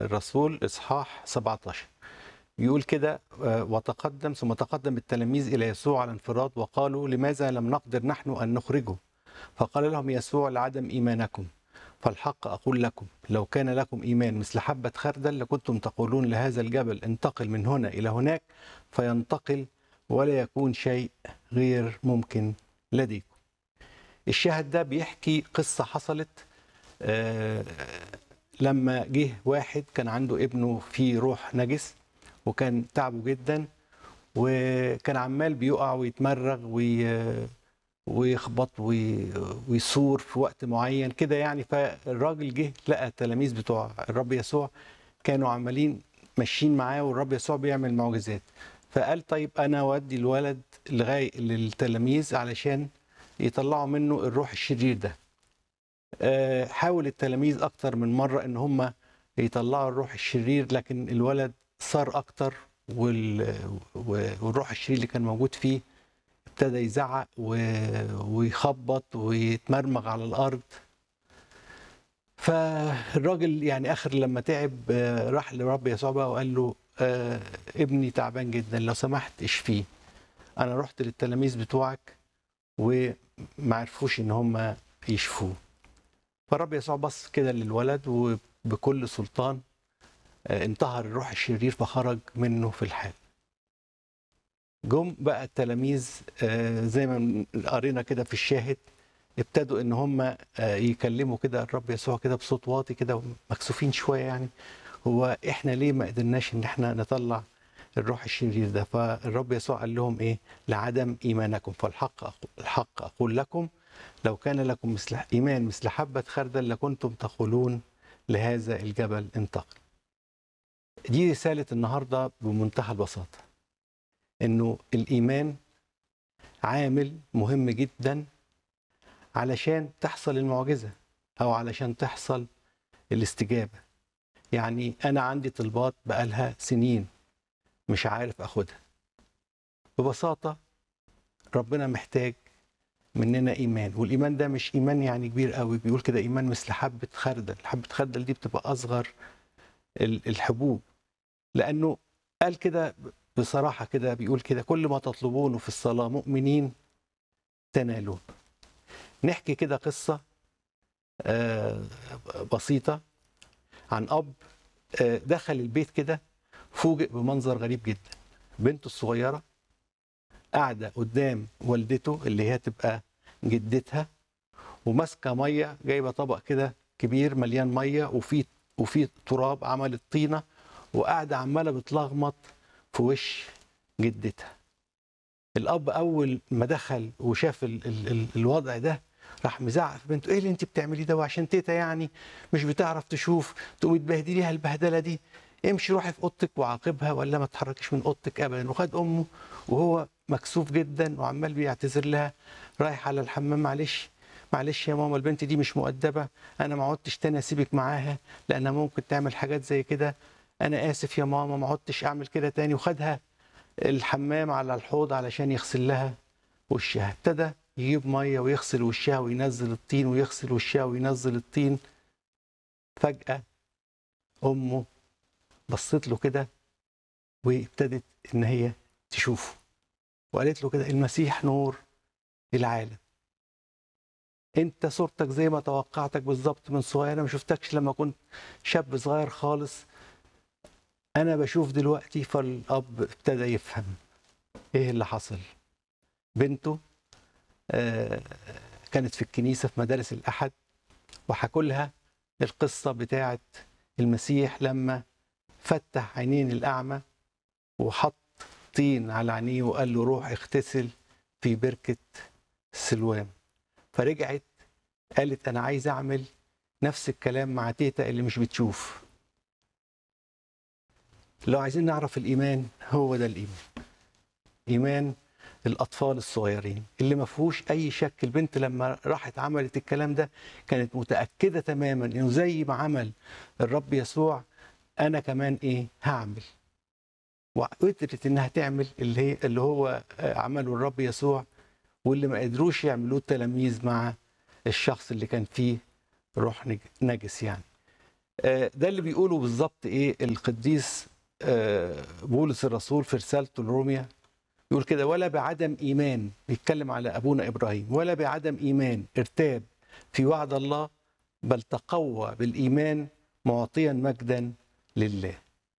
الرسول اصحاح 17 يقول كده آه، وتقدم ثم تقدم التلاميذ الى يسوع على انفراد وقالوا لماذا لم نقدر نحن ان نخرجه فقال لهم يسوع لعدم ايمانكم فالحق اقول لكم لو كان لكم ايمان مثل حبه خردل لكنتم تقولون لهذا الجبل انتقل من هنا الى هناك فينتقل ولا يكون شيء غير ممكن لديكم الشاهد ده بيحكي قصه حصلت آه، لما جه واحد كان عنده ابنه فيه روح نجس وكان تعبه جدا وكان عمال بيقع ويتمرغ وي ويخبط وي- ويصور في وقت معين كده يعني فالراجل جه لقى التلاميذ بتوع الرب يسوع كانوا عمالين ماشيين معاه والرب يسوع بيعمل معجزات فقال طيب انا اودي الولد لغايه للتلاميذ علشان يطلعوا منه الروح الشرير ده آه، حاول التلاميذ اكتر من مره ان هم يطلعوا الروح الشرير لكن الولد صار اكتر وال... والروح الشرير اللي كان موجود فيه ابتدى يزعق و... ويخبط ويتمرمغ على الارض فالراجل يعني اخر لما تعب آه، راح لرب يسوع بقى وقال له آه، ابني تعبان جدا لو سمحت اشفيه انا رحت للتلاميذ بتوعك وما عرفوش ان هم يشفوه فالرب يسوع بص كده للولد وبكل سلطان آه، انتهر الروح الشرير فخرج منه في الحال جم بقى التلاميذ آه، زي ما قرينا كده في الشاهد ابتدوا ان هم آه، يكلموا كده الرب يسوع كده بصوت واطي كده مكسوفين شويه يعني هو احنا ليه ما قدرناش ان احنا نطلع الروح الشرير ده فالرب يسوع قال لهم ايه لعدم ايمانكم فالحق أقول الحق اقول لكم لو كان لكم مثل ايمان مثل حبه خردل لكنتم تقولون لهذا الجبل انتقل دي رساله النهارده بمنتهى البساطه انه الايمان عامل مهم جدا علشان تحصل المعجزه او علشان تحصل الاستجابه يعني انا عندي طلبات بقالها سنين مش عارف اخدها ببساطه ربنا محتاج مننا ايمان والايمان ده مش ايمان يعني كبير قوي بيقول كده ايمان مثل حبه خردل حبه خردل دي بتبقى اصغر ال- الحبوب لانه قال كده بصراحه كده بيقول كده كل ما تطلبونه في الصلاه مؤمنين تنالون نحكي كده قصه آه، بسيطه عن اب آه، دخل البيت كده فوجئ بمنظر غريب جدا بنته الصغيره قاعده قدام والدته اللي هي تبقى جدتها وماسكه ميه جايبه طبق كده كبير مليان ميه وفيه وفيه تراب عملت طينه وقاعده عماله بتلغمط في وش جدتها الاب اول ما دخل وشاف ال ال ال الوضع ده راح مزعق في بنته ايه اللي انت بتعمليه ده وعشان تيتا يعني مش بتعرف تشوف تقومي تبهدليها البهدله دي امشي روحي في اوضتك وعاقبها ولا ما تتحركيش من اوضتك ابدا وخد امه وهو مكسوف جدا وعمال بيعتذر لها رايح على الحمام معلش معلش يا ماما البنت دي مش مؤدبه انا ما عدتش تاني اسيبك معاها لانها ممكن تعمل حاجات زي كده انا اسف يا ماما ما عدتش اعمل كده تاني وخدها الحمام على الحوض علشان يغسل لها وشها ابتدى يجيب ميه ويغسل وشها وينزل الطين ويغسل وشها وينزل الطين فجأة أمه بصت له كده وابتدت إن هي تشوفه وقالت له كده المسيح نور العالم انت صورتك زي ما توقعتك بالظبط من صغير انا ما شفتكش لما كنت شاب صغير خالص انا بشوف دلوقتي فالاب ابتدى يفهم ايه اللي حصل بنته آه، كانت في الكنيسه في مدارس الاحد وحكوا لها القصه بتاعه المسيح لما فتح عينين الاعمى وحط طين على عينيه وقال له روح اغتسل في بركه سلوام فرجعت قالت انا عايز اعمل نفس الكلام مع تيتا اللي مش بتشوف لو عايزين نعرف الايمان هو ده الايمان ايمان الاطفال الصغيرين اللي ما فيهوش اي شك البنت لما راحت عملت الكلام ده كانت متاكده تماما انه زي ما عمل الرب يسوع انا كمان ايه هعمل وقدرت انها تعمل اللي هي اللي هو آه، عمله الرب يسوع واللي ما قدروش يعملوه التلاميذ مع الشخص اللي كان فيه روح نج- نجس يعني آه، ده اللي بيقوله بالظبط ايه القديس آه، بولس الرسول في رسالته لروميا يقول كده ولا بعدم ايمان بيتكلم على ابونا ابراهيم ولا بعدم ايمان ارتاب في وعد الله بل تقوى بالايمان معطيا مجدا لله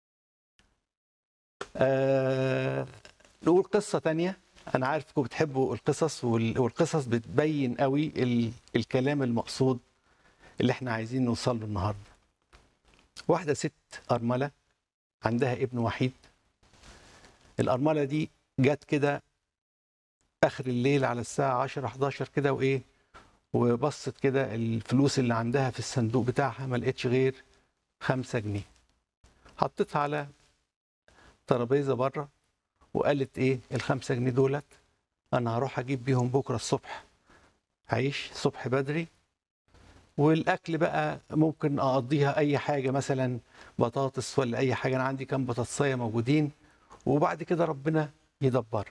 آه نقول قصة تانية أنا عارفكم بتحبوا القصص وال- والقصص بتبين قوي ال- الكلام المقصود اللي احنا عايزين نوصل له النهاردة واحدة ست أرملة عندها ابن وحيد الأرملة دي جت كده آخر الليل على الساعة 10 11 كده وإيه وبصت كده الفلوس اللي عندها في الصندوق بتاعها ما لقيتش غير خمسة جنيه حطيتها على ترابيزه بره وقالت ايه الخمسة جنيه دولت انا هروح اجيب بيهم بكره الصبح عيش الصبح بدري والاكل بقى ممكن اقضيها اي حاجه مثلا بطاطس ولا اي حاجه انا عندي كام بطاطسيه موجودين وبعد كده ربنا يدبر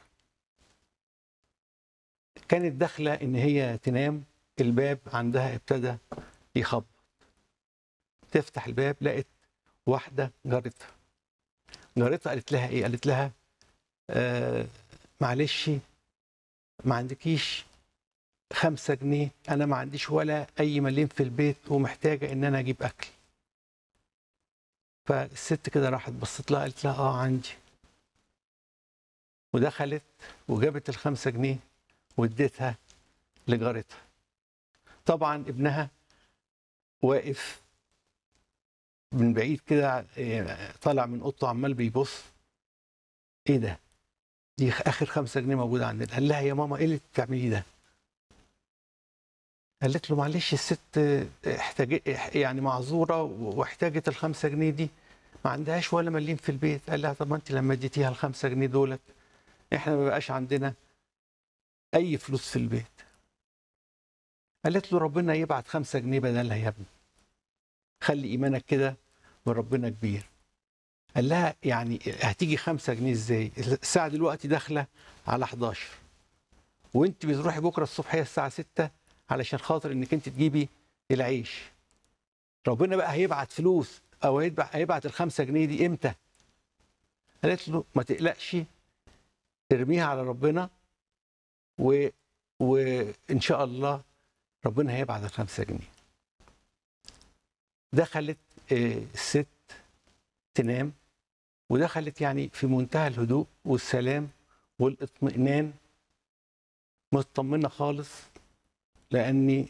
كانت داخله ان هي تنام الباب عندها ابتدى يخبط تفتح الباب لقت واحده جارتها جارتها قالت لها ايه قالت لها آه معلش ما عندكيش خمسة جنيه أنا ما عنديش ولا أي مليم في البيت ومحتاجة إن أنا أجيب أكل فالست كده راحت بصت لها قالت لها آه عندي ودخلت وجابت الخمسة جنيه واديتها لجارتها طبعا ابنها واقف من بعيد كده إيه، طالع من اوضته عمال بيبص ايه ده دي اخر خمسة جنيه موجوده عندنا قال لها يا ماما ايه اللي بتعمليه ده قالت له معلش الست احتاج يعني معذوره واحتاجت الخمسة جنيه دي ما عندهاش ولا مليم في البيت قال لها طب ما انت لما اديتيها الخمسة جنيه دولت احنا ما بقاش عندنا اي فلوس في البيت قالت له ربنا يبعت خمسة جنيه بدلها يا ابني خلي ايمانك كده وربنا كبير قال لها يعني هتيجي خمسة جنيه ازاي الساعة دلوقتي داخلة على 11 وانت بتروحي بكرة الصبحية الساعة 6 علشان خاطر انك انت تجيبي العيش ربنا بقى هيبعت فلوس او هيبعت, هيبعت الخمسة جنيه دي امتى قالت له ما تقلقش ارميها على ربنا و... وان شاء الله ربنا هيبعت الخمسة جنيه دخلت آه، الست تنام ودخلت يعني في منتهى الهدوء والسلام والاطمئنان مطمنه خالص لاني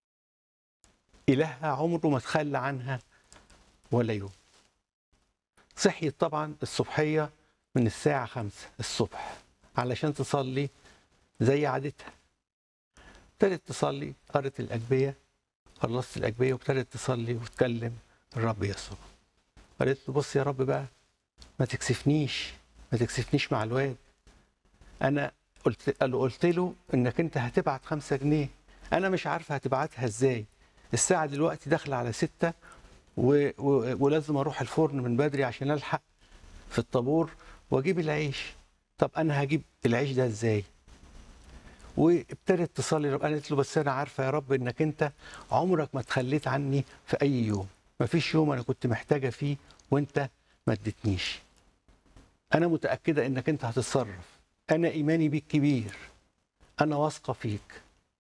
الهها عمره ما تخلى عنها ولا يوم صحيت طبعا الصبحيه من الساعه خمسة الصبح علشان تصلي زي عادتها ابتدت تصلي قرت الاجبيه خلصت الاجبيه وابتدت تصلي وتكلم الرب يسوع قالت له بص يا رب بقى ما تكسفنيش ما تكسفنيش مع الواد انا قلت قال قلت له انك انت هتبعت خمسة جنيه انا مش عارفه هتبعتها ازاي الساعه دلوقتي داخله على ستة و... و... ولازم اروح الفرن من بدري عشان الحق في الطابور واجيب العيش طب انا هجيب العيش ده ازاي وابتدت تصلي رب قالت له بس انا عارفه يا رب انك انت عمرك ما تخليت عني في اي يوم ما فيش يوم انا كنت محتاجه فيه وانت ما اديتنيش انا متاكده انك انت هتتصرف انا ايماني بيك كبير انا واثقه فيك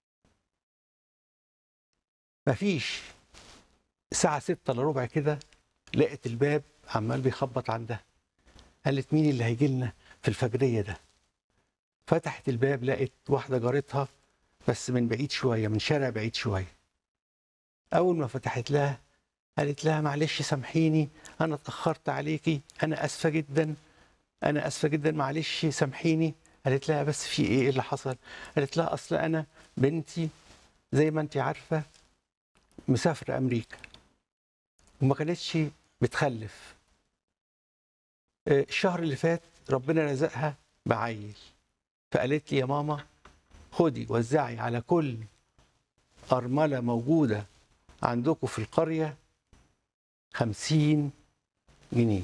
مفيش الساعة ستة الا ربع كده لقت الباب عمال بيخبط عندها قالت مين اللي هيجي لنا في الفجرية ده فتحت الباب لقت واحدة جارتها بس من بعيد شوية من شارع بعيد شوية أول ما فتحت لها قالت لها معلش سامحيني أنا اتأخرت عليكي أنا آسفة جدا أنا آسفة جدا معلش سامحيني قالت لها بس في إيه إيه اللي حصل قالت لها أصل أنا بنتي زي ما أنت عارفة مسافرة أمريكا وما كانتش بتخلف آه، الشهر اللي فات ربنا رزقها بعيل فقالت لي يا ماما خدي وزعي على كل أرملة موجودة عندكم في القرية خمسين جنيه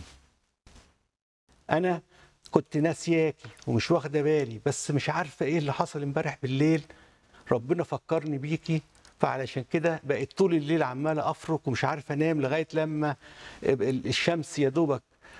أنا كنت ناسياكي ومش واخدة بالي بس مش عارفة إيه اللي حصل امبارح بالليل ربنا فكرني بيكي فعلشان كده بقيت طول الليل عمال افرك ومش عارف انام لغايه لما الشمس يا دوبك